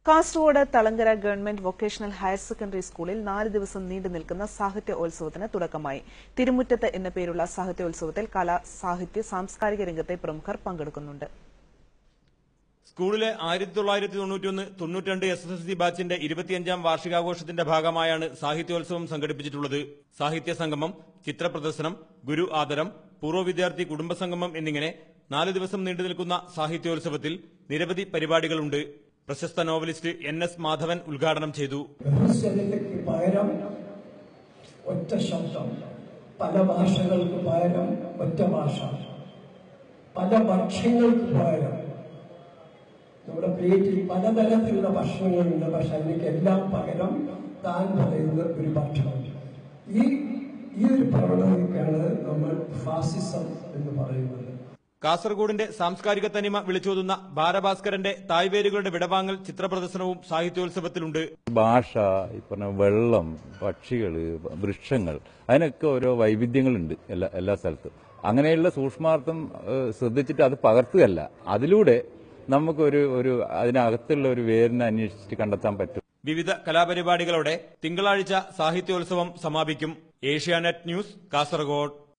Kasaragod Thalangara government vocational higher secondary സ്കൂളിൽ നാല് ദിവസം നീണ്ടു നിൽക്കുന്ന സാഹിത്യോത്സവത്തിന് തുടക്കമായി തിരുമുറ്റത്ത് എന്ന പേരുള്ള സാഹിത്യോത്സവത്തിൽ കലാ സാഹിത്യ സാംസ്കാരിക രംഗത്തെ പ്രമുഖർ പങ്കെടുക്കുന്നുണ്ട് സ്കൂളിലെ ആയിരത്തി തൊള്ളായിരത്തി തൊണ്ണൂറ്റിയൊന്ന് തൊണ്ണൂറ്റിരണ്ട് എസ് എസ് എൽ സി ബാച്ചിന്റെ ഇരുപത്തിയഞ്ചാം വാർഷികാഘോഷത്തിന്റെ ഭാഗമായാണ് സാഹിത്യോത്സവം സംഘടിപ്പിച്ചിട്ടുള്ളത് സാഹിത്യ സംഗമം ചിത്രപ്രദർശനം ഗുരു ആദരം പൂർവ്വ വിദ്യാർത്ഥി കുടുംബസംഗമം എന്നിങ്ങനെ നാല് ദിവസം നീണ്ടു നിൽക്കുന്ന സാഹിത്യോത്സവത്തിൽ നിരവധി പരിപാടികളുണ്ട് പ്രശസ്ത നോവലിസ്റ്റ് എൻ എസ് മാധവൻ ഉദ്ഘാടനം ചെയ്തു ബഹുസ്വരതയ്ക്ക് പകരം ഒറ്റ ശബ്ദം പല ഭാഷകൾക്ക് പകരം ഒറ്റ ഭാഷ പല ഭക്ഷ്യങ്ങൾക്ക് പകരം നമ്മുടെ പ്ലേറ്റിൽ പലതരത്തിലുള്ള ഭക്ഷണങ്ങളുണ്ട് പക്ഷെ അതിനൊക്കെല്ലാം പകരം താൻ പറയുന്ന ഒരു ഭക്ഷണം ഈ ഈ ഒരു പ്രവണതയ്ക്കാണ് നമ്മൾ ഫാസിസം എന്ന് പറയുന്നത് കാസർഗോഡിന്റെ സാംസ്കാരിക തനിമ വിളിച്ചോതുന്ന ബാലഭാസ്കരന്റെ തായ്വേരുകളുടെ വിടവാങ്ങൽ ചിത്രപ്രദർശനവും സാഹിത്യോത്സവത്തിലുണ്ട് ഭാഷ ഈ പറഞ്ഞ വെള്ളം പക്ഷികൾ വൃക്ഷങ്ങൾ അതിനൊക്കെ ഓരോ വൈവിധ്യങ്ങളുണ്ട് എല്ലാ എല്ലാ സ്ഥലത്തും അങ്ങനെയുള്ള സൂക്ഷ്മാർത്ഥം ഏഹ്, ശ്രദ്ധിച്ചിട്ട് അത് പകർത്തുകയല്ല അതിലൂടെ നമുക്കൊരു ഒരു അതിനകത്തുള്ള ഒരു വേരിനെ അന്വേഷിച്ചിട്ട് കണ്ടെത്താൻ പറ്റും വിവിധ കലാപരിപാടികളോടെ തിങ്കളാഴ്ച സാഹിത്യോത്സവം സമാപിക്കും ഏഷ്യാനെറ്റ് ന്യൂസ് കാസർഗോഡ്